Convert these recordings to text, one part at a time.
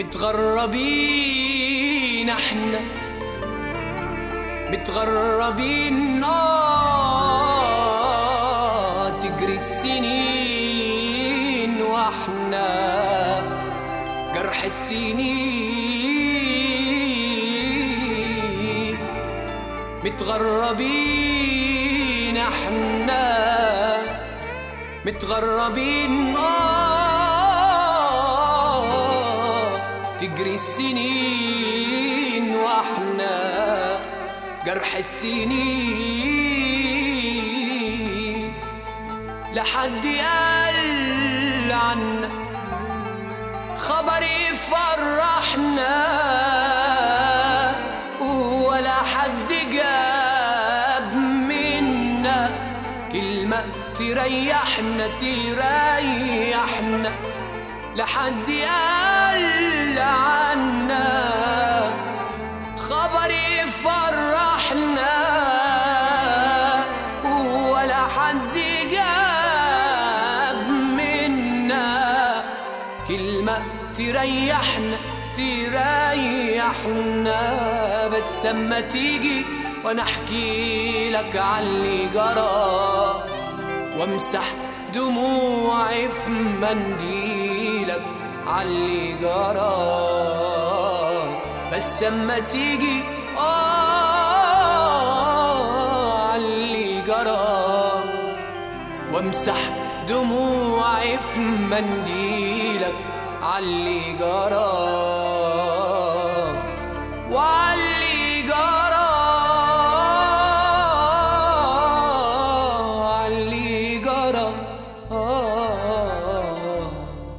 متغربين احنا متغربين آه تجري السنين واحنا جرح السنين متغربين احنا متغربين آه تجري السنين واحنا جرح السنين لحد قال عنا خبر يفرحنا ولا حد جاب منا كلمة تريحنا تريحنا لحد قال عنا خبر يفرحنا ولا حد جاب منا كلمة تريحنا تريحنا بس اما تيجي وانا احكي لك عاللي جرى وامسح دموعي في منديلك عاللي جرى بس اما تيجي اه عاللي جرى وامسح دموعي في منديلك عاللي جرى وعاللي جرى عاللي جرى آه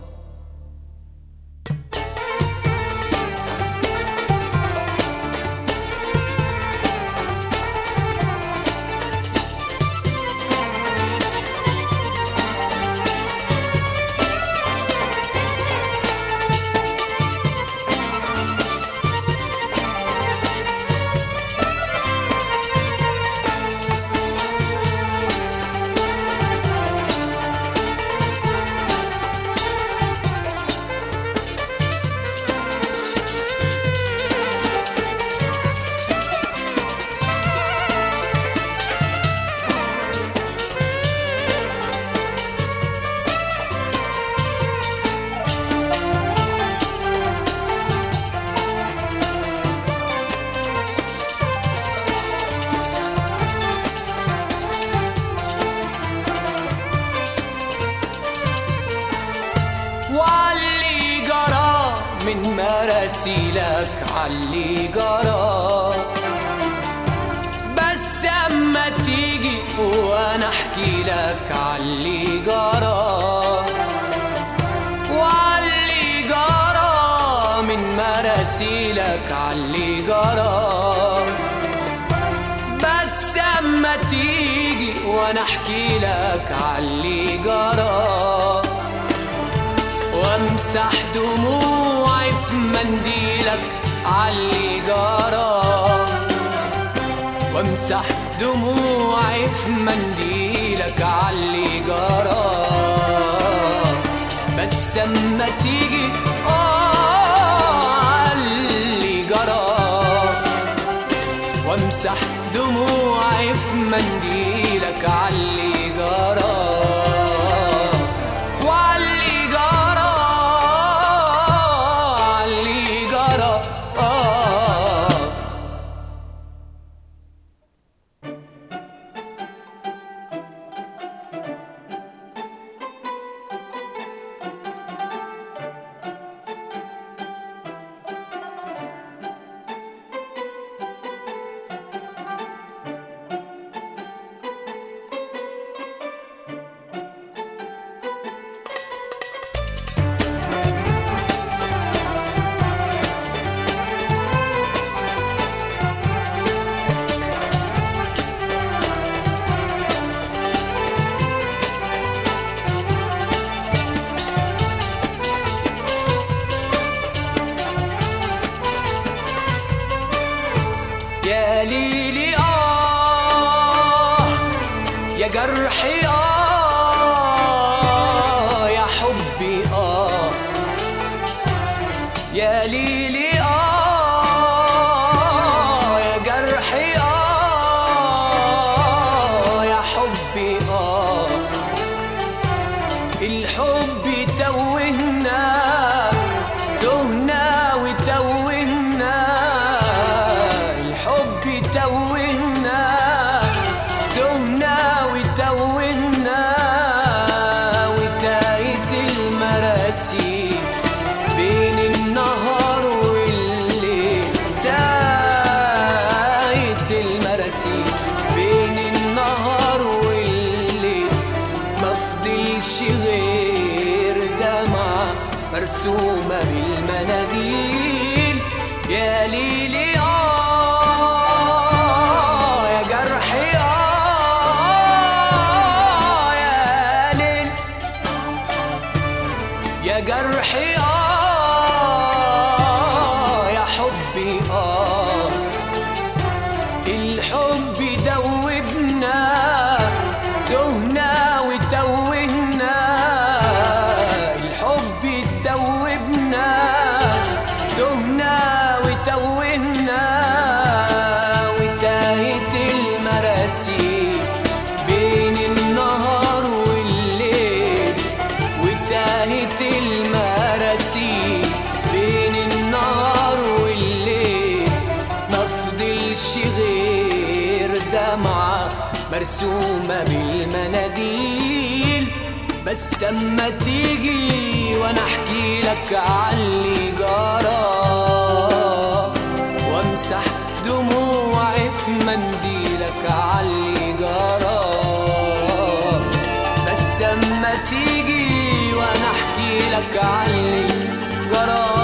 وعلي جرى من مراسيلك علي جرى بس اما تيجي وانا احكي لك علي جرى وعلي جرى من مراسيلك علي جرى بس اما تيجي وانا احكي لك علي جرى وامسح دموعي في منديلك علي جرى وامسح دموعي في منديلك علي جرى بس اما تيجي اه علي جرى وامسح دموعي في منديلك علي جرى وعلي جرى علي جرى آه يا ليلي آه يا جرحي آه يا حبي آه يا مرسومة بالمناديل يا ليلي آه يا جرحي آه يا ليل يا جرحي آه يا حبي آه الحب دوبنا تهنا وتوهنا الحب دوبنا تهنا وتوهنا وتاهت المراسي بين النهار والليل وتاهت المراسي بين النهار والليل ما فضلش غير دمعة مرسومة بالمناديل بس اما تيجي وانا احكي لك عاللي جرى وامسح دموعي في منديلك عاللي جرى بس اما تيجي وانا احكي لك عاللي جرى